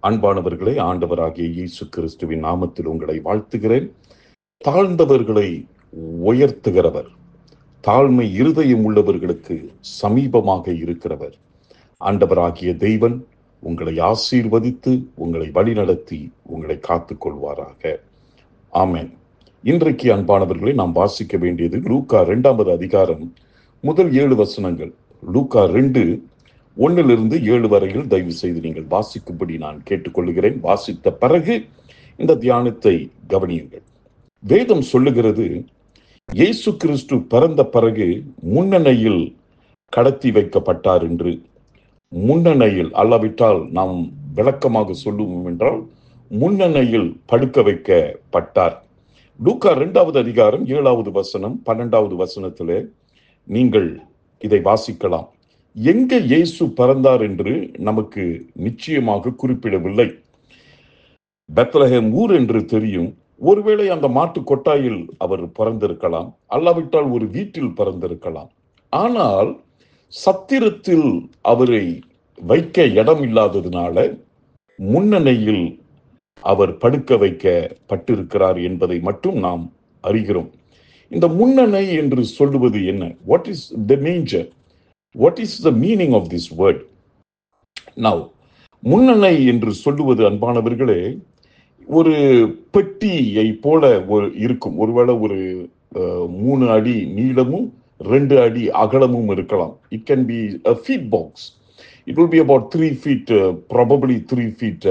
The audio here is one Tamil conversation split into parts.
அன்பானவர்களே ஆண்டவராகிய இயேசு கிறிஸ்துவின் நாமத்தில் உங்களை வாழ்த்துகிறேன் தாழ்ந்தவர்களை உயர்த்துகிறவர் தாழ்மை இருதயம் உள்ளவர்களுக்கு சமீபமாக இருக்கிறவர் ஆண்டவராகிய தெய்வன் உங்களை ஆசீர்வதித்து உங்களை வழிநடத்தி உங்களை காத்துக் கொள்வாராக ஆமென் இன்றைக்கு அன்பானவர்களை நாம் வாசிக்க வேண்டியது லூக்கா இரண்டாவது அதிகாரம் முதல் ஏழு வசனங்கள் லூக்கா ரெண்டு ஒன்னிலிருந்து ஏழு வரையில் தயவு செய்து நீங்கள் வாசிக்கும்படி நான் கேட்டுக்கொள்கிறேன் வாசித்த பிறகு இந்த தியானத்தை கவனியுங்கள் வேதம் சொல்லுகிறது இயேசு கிறிஸ்து பிறந்த பிறகு முன்னணையில் கடத்தி வைக்கப்பட்டார் என்று முன்னணையில் அல்லாவிட்டால் நாம் விளக்கமாக சொல்லுவோம் என்றால் முன்னணையில் படுக்க வைக்கப்பட்டார் லூக்கா இரண்டாவது அதிகாரம் ஏழாவது வசனம் பன்னெண்டாவது வசனத்திலே நீங்கள் இதை வாசிக்கலாம் எங்க இயேசு பிறந்தார் என்று நமக்கு நிச்சயமாக குறிப்பிடவில்லை பெத்லஹேம் ஊர் என்று தெரியும் ஒருவேளை அந்த மாட்டு கொட்டாயில் அவர் பிறந்திருக்கலாம் அல்லாவிட்டால் ஒரு வீட்டில் பிறந்திருக்கலாம் ஆனால் சத்திரத்தில் அவரை வைக்க இடம் இல்லாததுனால முன்னணியில் அவர் படுக்க வைக்கப்பட்டிருக்கிறார் என்பதை மட்டும் நாம் அறிகிறோம் இந்த முன்னணை என்று சொல்லுவது என்ன what is the manger what is the meaning of this word now முன்னணை என்று சொல்லுவது அன்பானவர்களே ஒரு பெட்டியை போல ஒரு இருக்கும் ஒருவேளை ஒரு அஹ், மூணு அடி நீளமும் ரெண்டு அடி அகலமும் இருக்கலாம் it can be a feet box it will be about three feet probably three feet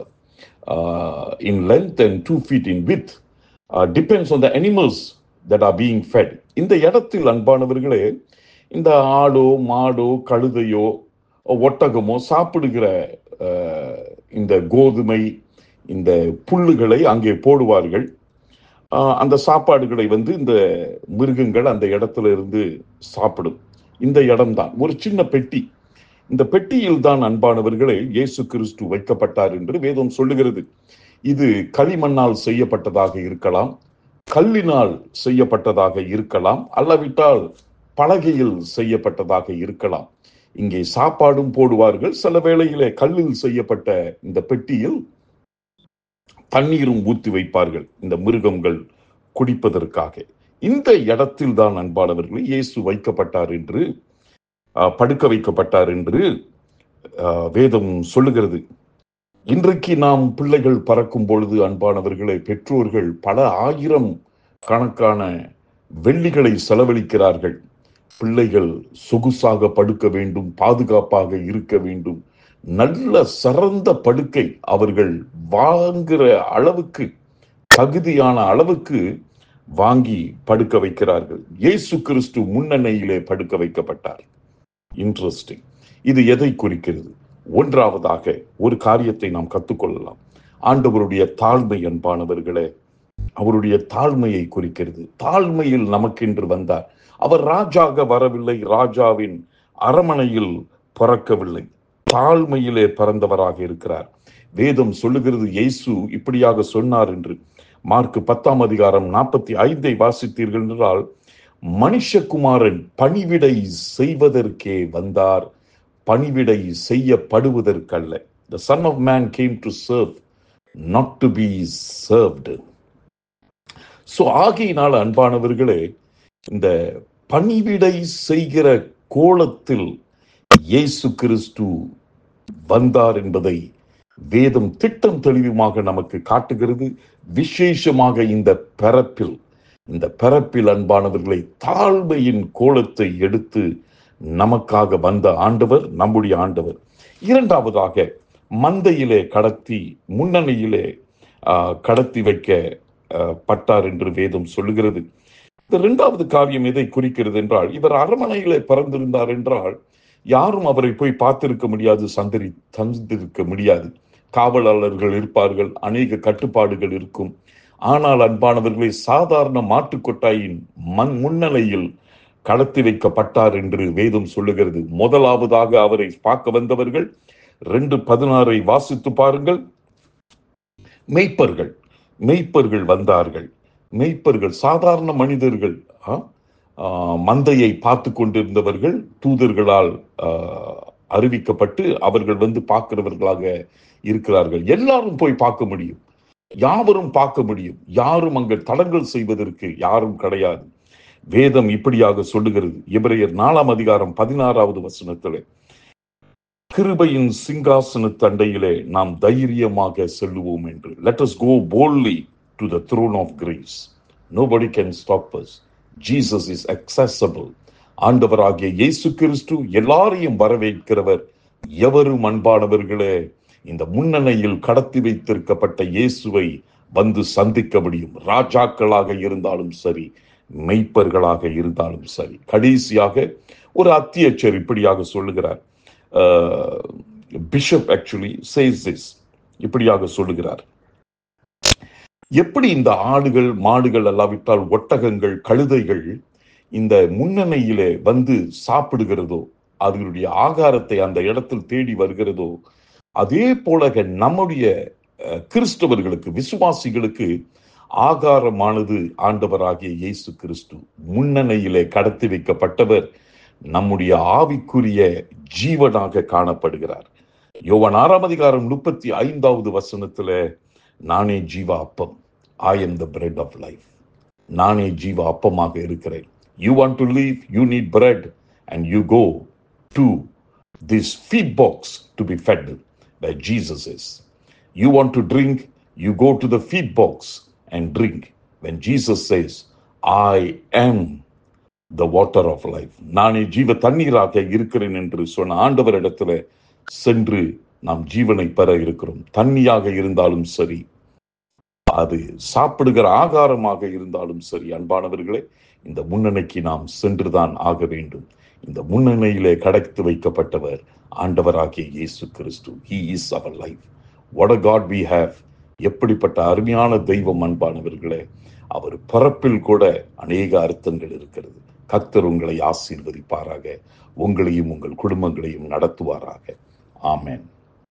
in length and two feet in width depends on the animals that are being fed இந்த இடத்தில் அன்பானவர்களே இந்த ஆடோ மாடோ கழுதையோ ஒட்டகமோ சாப்பிடுகிற அஹ், இந்த கோதுமை இந்த புல்லுகளை அங்கே போடுவார்கள் அஹ், அந்த சாப்பாடுகளை வந்து இந்த மிருகங்கள் அந்த இடத்துல இருந்து சாப்பிடும் இந்த இடம்தான் ஒரு சின்ன பெட்டி இந்த பெட்டியில் தான் அன்பானவர்களே இயேசு கிறிஸ்து வைக்கப்பட்டார் என்று வேதம் சொல்லுகிறது இது களிமண்ணால் செய்யப்பட்டதாக இருக்கலாம் கல்லினால் செய்யப்பட்டதாக இருக்கலாம் அல்லவிட்டால் பலகையில் செய்யப்பட்டதாக இருக்கலாம் இங்கே சாப்பாடும் போடுவார்கள் சில வேளையிலே கல்லில் செய்யப்பட்ட இந்த பெட்டியில் தண்ணீரும் ஊற்றி வைப்பார்கள் இந்த மிருகங்கள் குடிப்பதற்காக இந்த இடத்தில் தான் அன்பானவர்கள் இயேசு வைக்கப்பட்டார் என்று அஹ், படுக்க வைக்கப்பட்டார் என்று அஹ், வேதம் சொல்லுகிறது இன்றைக்கு நாம் பிள்ளைகள் பறக்கும் பொழுது அன்பானவர்களை பெற்றோர்கள் பல ஆயிரம் கணக்கான வெள்ளிகளை செலவழிக்கிறார்கள் பிள்ளைகள் சொகுசாக படுக்க வேண்டும் பாதுகாப்பாக இருக்க வேண்டும் நல்ல சிறந்த படுக்கை அவர்கள் வாங்குற அளவுக்கு தகுதியான அளவுக்கு வாங்கி படுக்க வைக்கிறார்கள் இயேசு கிறிஸ்து முன்னணியிலே படுக்க வைக்கப்பட்டார் இன்ட்ரெஸ்டிங் இது எதை குறிக்கிறது ஒன்றாவதாக ஒரு காரியத்தை நாம் கற்றுக்கொள்ளலாம் ஆண்டவருடைய தாழ்மை அன்பானவர்களே அவருடைய தாழ்மையை குறிக்கிறது தாழ்மையில் நமக்கென்று வந்தார் அவர் ராஜாக வரவில்லை ராஜாவின் அரமனையில் பிறக்கவில்லை தாழ்மையிலே பிறந்தவராக இருக்கிறார் வேதம் சொல்லுகிறது இயேசு இப்படியாக சொன்னார் என்று மார்க் பத்தாம் அதிகாரம் நாற்பத்தி ஐந்தை வாசித்தீர்கள் என்றால் மனுஷகுமாரன் பணிவிடை செய்வதற்கே வந்தார் பணிவிடை செய்யப்படுவதற்கல்ல the son of man came to serve not to be served so ஆகையினால் அன்பானவர்களே இந்த பணிவிடை செய்கிற கோலத்தில் இயேசு கிறிஸ்து வந்தார் என்பதை வேதம் திட்டம் தெளிவுமாக நமக்கு காட்டுகிறது விசேஷமாக இந்த பிறப்பில் இந்த பிறப்பில் அன்பானவர்களை தாழ்மையின் கோலத்தை எடுத்து நமக்காக வந்த ஆண்டவர் நம்முடைய ஆண்டவர் இரண்டாவதாக மந்தையிலே கடத்தி முன்னணியிலே ஆஹ், கடத்தி வைக்க ஆஹ், பட்டார் என்று வேதம் சொல்லுகிறது இந்த இரண்டாவது காரியம் எதை குறிக்கிறது என்றால் இவர் அரமனையிலே பிறந்திருந்தார் என்றால் யாரும் அவரை போய் பார்த்திருக்க முடியாது சந்தரி தந்திருக்க முடியாது காவலாளர்கள் இருப்பார்கள் அநேக கட்டுப்பாடுகள் இருக்கும் ஆனால் அன்பானவர்களை சாதாரண மாட்டுக் கொட்டாயின் மண் முன்னிலையில் கடத்தி வைக்கப்பட்டார் என்று வேதம் சொல்லுகிறது முதலாவதாக அவரை பார்க்க வந்தவர்கள் ரெண்டு பதினாறை வாசித்து பாருங்கள் மெய்ப்பர்கள் மெய்ப்பர்கள் வந்தார்கள் மெய்ப்பர்கள் சாதாரண மனிதர்கள் ஆ? ஆ, மந்தையை பார்த்து கொண்டிருந்தவர்கள் தூதர்களால் ஆ, அறிவிக்கப்பட்டு அவர்கள் வந்து பார்க்கிறவர்களாக இருக்கிறார்கள் எல்லாரும் போய் பார்க்க முடியும் யாவரும் பார்க்க முடியும் யாரும் அங்கு தடங்கல் செய்வதற்கு யாரும் கிடையாது வேதம் இப்படியாக சொல்லுகிறது எபிரேயர் நாலாம் அதிகாரம் பதினாறாவது வசனத்திலே கிருபையின் சிங்காசன தண்டையிலே நாம் தைரியமாக செல்லுவோம் என்று let us go boldly to the throne of grace nobody can stop us jesus is accessible ஆண்டவராகிய இயேசு கிறிஸ்து எல்லாரையும் வரவேற்கிறவர் எவரும் அன்பானவர்களே இந்த முன்னணியில் கடத்தி வைத்திருக்கப்பட்ட இயேசுவை வந்து சந்திக்க முடியும் ராஜாக்களாக இருந்தாலும் சரி மெய்ப்பர்களாக இருந்தாலும் சரி கடைசியாக ஒரு அத்தியட்சர் இப்படியாக சொல்லுகிறார் பிஷப் ஆக்சுவலி சேஸ் திஸ் இப்படியாக சொல்லுகிறார் எப்படி இந்த ஆடுகள் மாடுகள் அல்லாவிட்டால் ஒட்டகங்கள் கழுதைகள் இந்த முன்னணியிலே வந்து சாப்பிடுகிறதோ அதனுடைய ஆகாரத்தை அந்த இடத்தில் தேடி வருகிறதோ அதே போல நம்முடைய அஹ், கிறிஸ்தவர்களுக்கு விசுவாசிகளுக்கு ஆகாரமானது ஆண்டவராகிய இயேசு கிறிஸ்து முன்னணியிலே கடத்தி வைக்கப்பட்டவர் நம்முடைய ஆவிக்குரிய ஜீவனாக காணப்படுகிறார் யோவான் ஆறாம் அதிகாரம் முப்பத்தி ஐந்தாவது வசனத்துல நானே ஜீவ அப்பம் I am the bread of life நானே ஜீவ அப்பமாக இருக்கிறேன் you want to live you need bread and you go to this feet box to be fed where Jesus is. You want to drink, you go to the feed box and drink. When Jesus says, I am the water of life. நானே ஜீவ தண்ணீராக இருக்கிறேன் என்று சொன்ன ஆண்டவரிடத்துல சென்று நாம் ஜீவனை பெற இருக்கிறோம் தண்ணியாக இருந்தாலும் சரி அது சாப்பிடுகிற ஆகாரமாக இருந்தாலும் சரி அன்பானவர்களே இந்த முன்னணிக்கு நாம் சென்றுதான் ஆக வேண்டும் இந்த முன்னணியிலே கடத்து வைக்கப்பட்டவர் ஆண்டவராகிய இயேசு கிறிஸ்து ஹி இஸ் அவர் life what a God we have எப்படிப்பட்ட அருமையான தெய்வம் அன்பானவர்களே அவர் பிறப்பில் கூட அநேக அர்த்தங்கள் இருக்கிறது கர்த்தர் உங்களை ஆசீர்வதிப்பாராக உங்களையும் உங்கள் குடும்பங்களையும் நடத்துவாராக ஆமென்